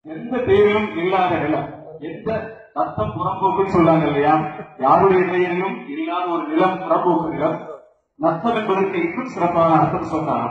எந்த பெயரிலும் இல்லாத நிலம் எந்த ரத்தம் புறம்போக்குன்னு சொல்றாங்க இல்லையா யாருடைய பெயரிலும் இல்லாத ஒரு நிலம் புறம்போக்கு நிலம் நத்தம் என்பதற்கு இன்னும் சிறப்பான அர்த்தம் சொன்னார்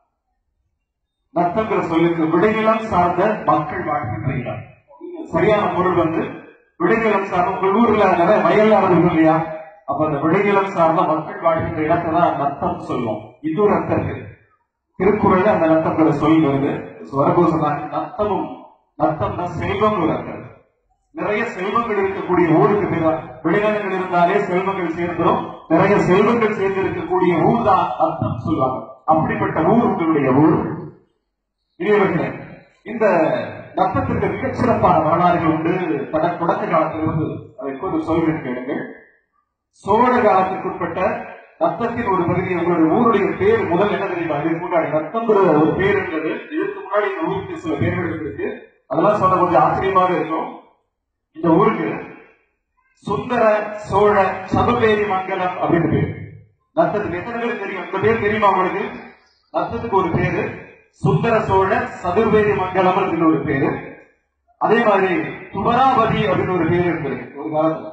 நத்தங்கிற சொல்லுக்கு விடைநிலம் சார்ந்த மக்கள் வாழ்கின்ற இடம் சரியான பொருள் வந்து விடைநிலம் சார்ந்த உங்கள் ஊர்ல நிறைய வயல் இருக்கும் இல்லையா அப்ப அந்த விடைநிலம் சார்ந்த மக்கள் வாழ்கின்ற இடத்தை தான் நத்தம் சொல்லுவோம் இன்னொரு அர்த்தம் இருக்கு திருக்குறள்ல அந்த நத்தங்கிற சொல் வருது வரபோது சொன்னாங்க நத்தமும் நத்தம் தான் செல்வம் ஒரு அர்த்தம் நிறைய செல்வங்கள் இருக்கக்கூடிய ஊருக்கு பேர் விளைநிலங்கள் இருந்தாலே செல்வங்கள் சேர்ந்துரும் நிறைய செல்வங்கள் சேர்ந்து இருக்கக்கூடிய ஊர் தான் அர்த்தம் சொல்லுவாங்க அப்படிப்பட்ட ஊர் உங்களுடைய ஊர் இளையவர்களே இந்த நத்தத்திற்கு மிகச் சிறப்பான வரலாறுகள் உண்டு தட தொடக்க காலத்திலிருந்து அதை இப்போது சொல்கிறேன் கேளுங்கள் சோழ காலத்திற்குட்பட்ட நத்தத்தின் ஒரு பகுதி உங்களுடைய ஊருடைய பேர் முதல் என்ன தெரியுமா இதுக்கு முன்னாடி நத்தங்கிற ஒரு பேர் இருந்தது இதற்கு முன்னாடி இந்த ஊருக்கு சில பேர்கள் இருக்கு அதெல்லாம் சொன்ன கொஞ்சம் ஆச்சரியமாக இருக்கும் இந்த ஊருக்கு சுந்தர சோழ சதுர்வேதி மங்கலம் அப்படின்னு பேர் நத்தத்துக்கு எத்தனை பேர் தெரியும் இந்த பேர் தெரியுமா உங்களுக்கு நத்தத்துக்கு ஒரு பேரு சுந்தர சோழ சதுர்வேதி மங்கலம் அப்படின்னு ஒரு பேரு அதே மாதிரி துவராவதி அப்படின்னு ஒரு பேர் இருந்திருக்கு ஒரு காலத்துல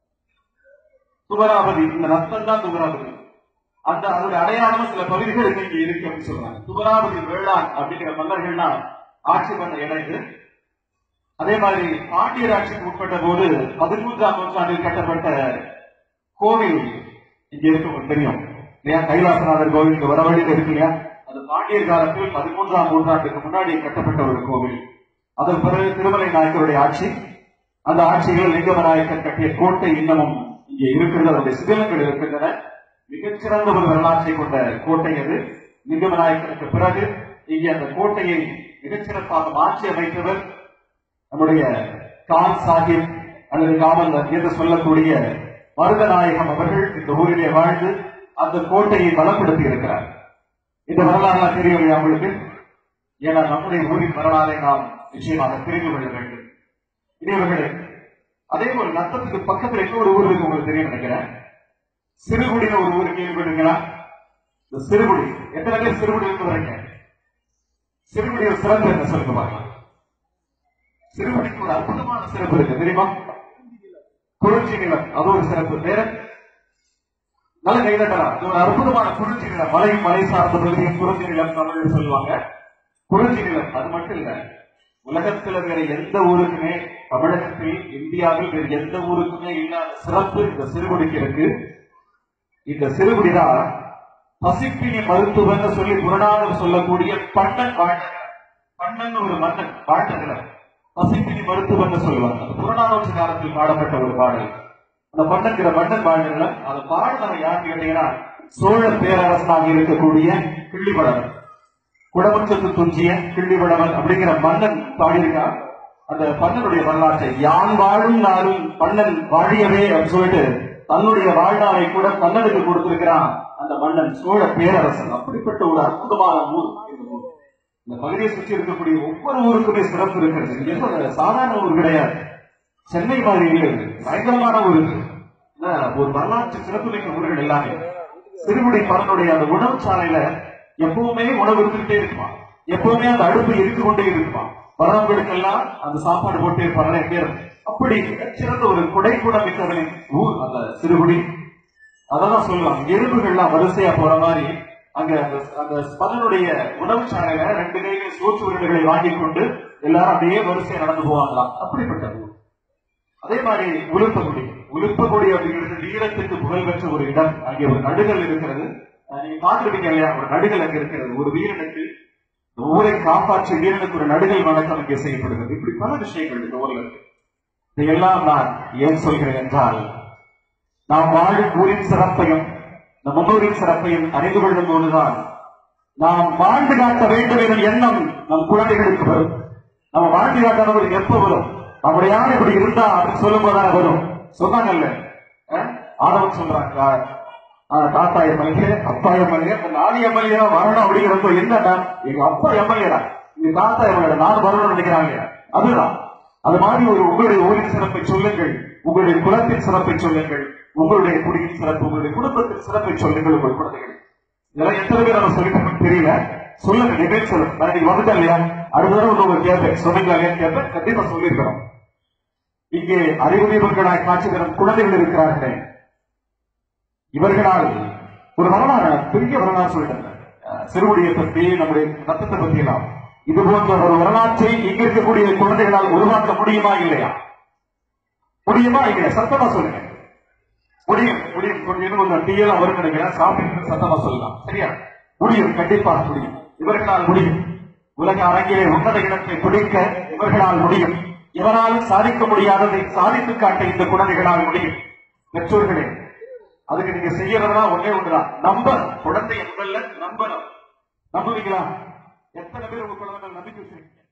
துவராவதி இந்த நத்தம் தான் துவராவதி அந்த அதோட அடையாளம் சில பகுதிகள் இன்னைக்கு இருக்கு அப்படின்னு சொல்றாங்க துவராவதி வேளாண் அப்படிங்கிற மன்னர்கள்லாம் ஆட்சி பண்ண இடம் இது அதே மாதிரி பாண்டியர் ஆட்சிக்கு உட்பட்ட போது பதிமூன்றாம் நூற்றாண்டில் கட்டப்பட்ட கோவில் இங்க இருக்கு உங்களுக்கு தெரியும் இல்லையா கைலாசநாதர் கோவில் இங்க வர வழியில் இருக்கு இல்லையா அது பாண்டியர் காலத்தில் பதிமூன்றாம் நூற்றாண்டுக்கு முன்னாடி கட்டப்பட்ட ஒரு கோவில் அதன் பிறகு திருமலை நாயக்கருடைய ஆட்சி அந்த ஆட்சியில் லிங்கமநாயக்கர் கட்டிய கோட்டை இன்னமும் இங்கே இருக்கிறது அதனுடைய சிதிலங்கள் இருக்கின்றன மிகச்சிறந்த ஒரு வரலாற்றை கொண்ட கோட்டை அது லிங்கமநாயக்கருக்கு பிறகு இங்கே அந்த கோட்டையை மிகச்சிறப்பாக மாற்றி அமைத்தவர் நம்முடைய கான் சாஹிப் அல்லது காமல் என்று சொல்லக்கூடிய மருதநாயகம் அவர்கள் இந்த ஊரிலே வாழ்ந்து அந்த கோட்டையை பலப்படுத்தி இருக்கிறார் இந்த வரலாறு தெரியும் இல்லையா உங்களுக்கு ஏன்னா நம்முடைய ஊரின் வரலாறை நாம் நிச்சயமாக தெரிந்து கொள்ள வேண்டும் இனியவர்களே அதே போல நத்தத்துக்கு பக்கத்துல இன்னொரு ஊர் இருக்கு உங்களுக்கு தெரியும் நினைக்கிறேன் சிறுகுடின்னு ஒரு ஊர் கேள்விப்பட்டீங்களா இந்த சிறுகுடி எத்தனை பேர் சிறுகுடி இருந்து வரீங்க சிறுகுடி ஒரு சிறப்பு என்ன சொல்லுங்க பார்க்கலாம் சிறுகுடிக்கு ஒரு அற்புதமான சிறப்பு இருக்கு தெரியுமா குறிஞ்சி நிலம் அது ஒரு சிறப்பு வேற நல்ல கைதட்டலாம் இது ஒரு அற்புதமான குறிஞ்சி நிலம் மலை மலை சார்ந்த பகுதியும் குறிஞ்சி நிலம் தமிழ் சொல்லுவாங்க குறிஞ்சி நிலம் அது மட்டும் இல்ல உலகத்துல வேற எந்த ஊருக்குமே தமிழகத்தில் இந்தியாவில் வேற எந்த ஊருக்குமே இல்லாத சிறப்பு இந்த சிறுகுடிக்கு இருக்கு இந்த சிறுகுடிதான் பசிப்பினி மருத்துவன்னு சொல்லி புறநானூறு சொல்லக்கூடிய பண்ணன் வாழ்ந்த பண்ணன் ஒரு மன்னன் வாழ்ந்த நிலம் பசிப்பினி மருத்துவம்னு சொல்லுவாங்க அந்த புறநானூற்று காலத்தில் பாடப்பட்ட ஒரு பாடல் அந்த பண்ணன்கிற மன்னன் வாழ்ந்த நிலம் அந்த பாடலை யார் கேட்டீங்கன்னா சோழ பேரரசனாக இருக்கக்கூடிய கிள்ளிவளவன் குடமுற்றத்து துஞ்சிய கிள்ளிவளவன் அப்படிங்கிற மன்னன் பாடியிருக்கான் அந்த பண்ணனுடைய வரலாற்றை யான் வாழும் நாளும் பண்ணன் வாழியவே அப்படின்னு சொல்லிட்டு தன்னுடைய வாழ்நாளை கூட கண்ணனுக்கு கொடுத்திருக்கிறான் அந்த மன்னன் சோழ பேரரசன் அப்படிப்பட்ட ஒரு அற்புதமான ஊர் இந்த ஊர் இந்த பகுதியை சுற்றி இருக்கக்கூடிய ஒவ்வொரு ஊருக்குமே சிறப்பு இருக்கிறது இது எந்த ஒரு சாதாரண ஊர் கிடையாது சென்னை மாதிரி இல்லை இது. பயங்கரமான ஊர் இது. என்ன, ஒரு வரலாற்று சிறப்பு மிக்க ஊர்கள் எல்லாமே சிறுகுடி பரனுடைய அந்த உணவு சாலையில எப்பவுமே உணவு இருந்துகிட்டே இருக்குமா எப்பவுமே அந்த அடுப்பு எரிந்து கொண்டே இருக்குமா வரவங்களுக்கெல்லாம் அந்த சாப்பாடு போட்டே இருப்பாங்க நிறைய பேர் அப்படி மிகச்சிறந்த ஒரு குடைக்கூட மிக்கவரின் ஊர் அந்த சிறுகுடி அதெல்லாம் சொல்லுவாங்க எறும்புகள்லாம் வரிசையா போற மாதிரி அங்க அந்த அந்த பலனுடைய உணவு சாலையில ரெண்டு கையில சோற்று உருண்டைகளை வாங்கி கொண்டு எல்லாரும் அப்படியே வரிசையா நடந்து போவாங்களாம் அப்படிப்பட்ட ஊர் அதே மாதிரி உளுப்பகுடி உளுப்பகுடி அப்படிங்கிறது வீரத்துக்கு புகழ் பெற்ற ஒரு இடம் அங்கே ஒரு நடுகள் இருக்கிறது அஹ் நீங்க பார்த்துருப்பீங்க இல்லையா ஒரு நடுகள் அங்க இருக்கிறது ஒரு வீரனுக்கு இந்த ஊரை காப்பாற்ற வீரனுக்கு ஒரு நடுகள் வணக்கம் அங்கே செய்யப்படுகிறது இப்படி பல விஷயங்கள் இந்த ஊர்ல இருக்கு இதையெல்லாம் நான் ஏன் சொல்கிறேன் என்றால் நாம் வாழும் ஊரின் சிறப்பையும் நம் முன்னோரின் சிறப்பையும் அறிந்து கொள்ளும் போதுதான் நாம் வாழ்ந்து காட்ட வேண்டும் என்ற எண்ணம் நம் குழந்தைகளுக்கு வரும் நம்ம வாழ்ந்து காட்டாதவங்களுக்கு எப்ப வரும் நம்முடைய யார் இப்படி இருந்தா அப்படின்னு சொல்லும் போதுதானே வரும் சொன்னாங்கல்ல அஹ்? ஆதவன் சொல்றாங்க ஆஹ், தாத்தா எம்எல்ஏ அப்பா எம்எல்ஏ நாலு எம்எல்ஏ வரணும் அப்படிங்கிறப்போ என்னடா எங்க அப்பா எம்எல்ஏடா எங்க தாத்தா எம்எல்ஏ நான் வரணும்னு நினைக்கிறாங்க அதுதான் அது மாதிரி ஒரு உங்களுடைய ஊரின் சிறப்பை சொல்லுங்கள் உங்களுடைய குலத்தின் சிறப்பை சொல்லுங்கள் உங்களுடைய குடியின் சிறப்பு உங்களுடைய குடும்பத்தின் சிறப்பை சொல்லுங்கள் உங்கள் குழந்தைகள் இதெல்லாம் எத்தனை பேர் நம்ம சொல்லிட்டு தெரியல சொல்லுங்க டிபேட் சொல்லுங்க நான் இன்னைக்கு வந்துட்டேன் இல்லையா அடுத்த தடவை வந்து உங்களுக்கு கேட்பேன் சொன்னீங்களா இல்லையான்னு கேட்பேன் கண்டிப்பா சொல்லியிருக்கிறோம் இங்கே அறிவு நிபுணர்களாய் காட்சி தரும் குழந்தைகள் இருக்கிறார்களே இவர்களால் ஒரு வரலாறு பெரிய வரலாறு சொல்லிட்டாங்க அஹ் சிறுவடியை பற்றி நம்முடைய ரத்தத்தை பற்றி எல்லாம் இது போன்ற ஒரு வரலாற்றை இங்க இருக்கக்கூடிய குழந்தைகளால் உருவாக்க முடியுமா இல்லையா முடியுமா இல்லையா சத்தமா சொல்லுங்க முடியும் முடியும் கொஞ்சம் இன்னும் கொஞ்சம் டீ எல்லாம் வரும் நினைக்கிறேன் சாப்பிட்டு சத்தமா சொல்லலாம் சரியா முடியும் கண்டிப்பாக முடியும் இவர்களால் முடியும் உலக அரங்கிலே உன்னத இடத்தை பிடிக்க இவர்களால் முடியும் இவரால் சாதிக்க முடியாததை சாதித்து காட்ட இந்த குழந்தைகளால் முடியும் பெற்றோர்களே அதுக்கு நீங்க செய்யறதுனா ஒன்னே ஒன்றுதான் நம்ப குழந்தைய முதல்ல நம்பணும் நம்புவீங்களா எத்தனை பேர் உங்க குழந்தைகள் நம்பிக்கை வச்சிருக்கீங்க